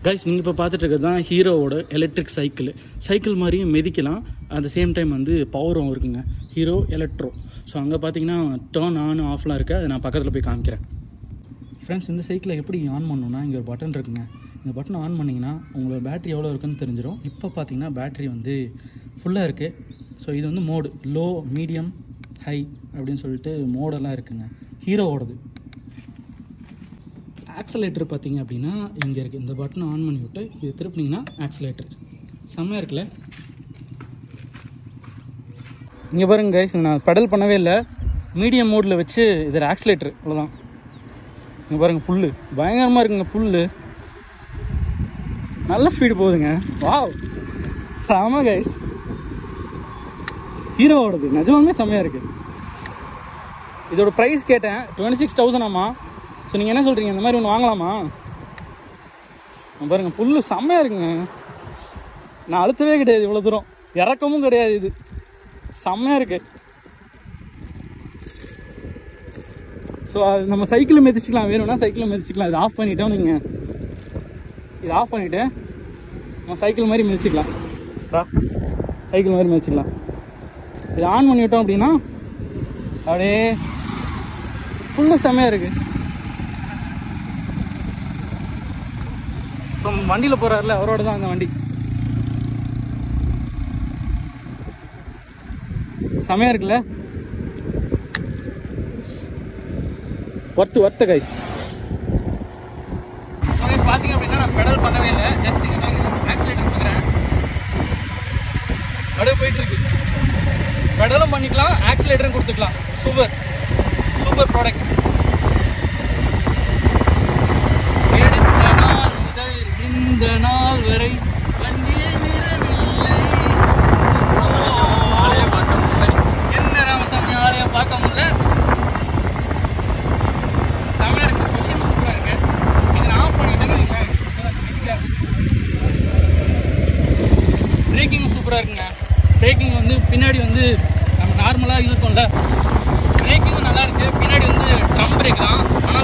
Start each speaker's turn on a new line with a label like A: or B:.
A: Guys நீங்கள் இப்போ பார்த்துட்டு இருக்கிறது தான் ஹீரோவோட எலக்ட்ரிக் சைக்கிள் சைக்கிள் மாதிரியும் மிதிக்கலாம் அட் த சேம் டைம் வந்து பவரும் இருக்குங்க ஹீரோ எலக்ட்ரோ ஸோ அங்கே பார்த்தீங்கன்னா டேர்ன் ஆன் ஆஃப்லாம் இருக்குது அதை நான் பக்கத்தில் போய் காமிக்கிறேன் ஃப்ரெண்ட்ஸ் இந்த சைக்கிளை எப்படி ஆன் பண்ணணும்னா இங்கே ஒரு பட்டன் இருக்குங்க இந்த பட்டன் ஆன் பண்ணிங்கன்னா உங்களோட பேட்டரி எவ்வளோ இருக்குன்னு தெரிஞ்சிடும் இப்போ பார்த்தீங்கன்னா பேட்டரி வந்து ஃபுல்லாக இருக்குது ஸோ இது வந்து மோடு லோ மீடியம் ஹை அப்படின்னு சொல்லிட்டு மோடெல்லாம் இருக்குங்க ஹீரோவோடது ஆக்சலேட்டர் பார்த்தீங்க அப்படின்னா இங்கே இருக்குது இந்த பட்டனை ஆன் பண்ணி விட்டு இது திருப்பினீங்கன்னா ஆக்சலேட்டர் செம்மையாக இருக்குல்ல இங்கே பாருங்க கைஸ் நான் பெடல் பண்ணவே இல்லை மீடியம் மோடில் வச்சு இதில் ஆக்சலேட்டர் அவ்வளோதான் இங்கே பாருங்க புல்லு பயங்கரமாக இருக்குங்க புல்லு நல்ல ஸ்பீடு போகுதுங்க வாவ் செம கைஸ் ஹீரோவோடது நிஜமாலுமே செம்மையாக இருக்குது இதோட ப்ரைஸ் கேட்டேன் டுவெண்ட்டி சிக்ஸ் தௌசண்ட் ஆமா ஸோ நீங்கள் என்ன சொல்கிறீங்க இந்த மாதிரி ஒன்று வாங்கலாமா இங்க பாருங்க புல்லு செம்மையாக இருக்குங்க நான் அழுத்தவே கிடையாது இவ்வளோ தூரம் இறக்கமும் கிடையாது இது செம்மையாக இருக்கு ஸோ அது நம்ம சைக்கிளில் மிதிச்சிக்கலாம் வேணும்னா சைக்கிளில் மிதிச்சிக்கலாம் இது ஆஃப் பண்ணிட்டோம் நீங்கள் இது ஆஃப் பண்ணிவிட்டு நம்ம சைக்கிள் மாதிரி மிதிச்சிக்கலாம் சைக்கிள் மாதிரி மிதிச்சிக்கலாம் இது ஆன் பண்ணி விட்டோம் அப்படின்னா அப்படியே ஃபுல்லு செம்மையாக இருக்குது ஸோ வண்டியில் போகிறாருல அவரோட தான் அந்த வண்டி செமையாக இருக்குல்ல ஒர்த்து ஒர்த்து கைஸ் பார்த்தீங்க அப்படின்னா நான் பெடல் பண்ணவே இல்லை ஜஸ்ட் ஆக்சிலேட்டர் கொடுக்குறேன் அப்படியே போயிட்டு இருக்கு பெடலும் பண்ணிக்கலாம் ஆக்சிலேட்டரும் கொடுத்துக்கலாம் சூப்பர் சூப்பர் ப்ராடக்ட் எடுத்த நாள் முதல் இந்த நாள் வரை கண்ணீர் விடவில்லை. ஆளைய பார்க்க முடியல. என்ன ராமசாமி ஆளைய பார்க்க முடியல செம்மையா இருக்கு கொஷின் சூப்பரா இருக்கு இது நான் ஆஃப் பண்ணிட்டேன்னு பிரேக்கிங் சூப்பரா இருக்குங்க பிரேக்கிங் வந்து பின்னாடி வந்து நம்ம நார்மலா இழுப்போம்ல பிரேக்கிங்கும் நல்லா இருக்கு பின்னாடி வந்து ட்ரம் பிரேக் தான் ஆனா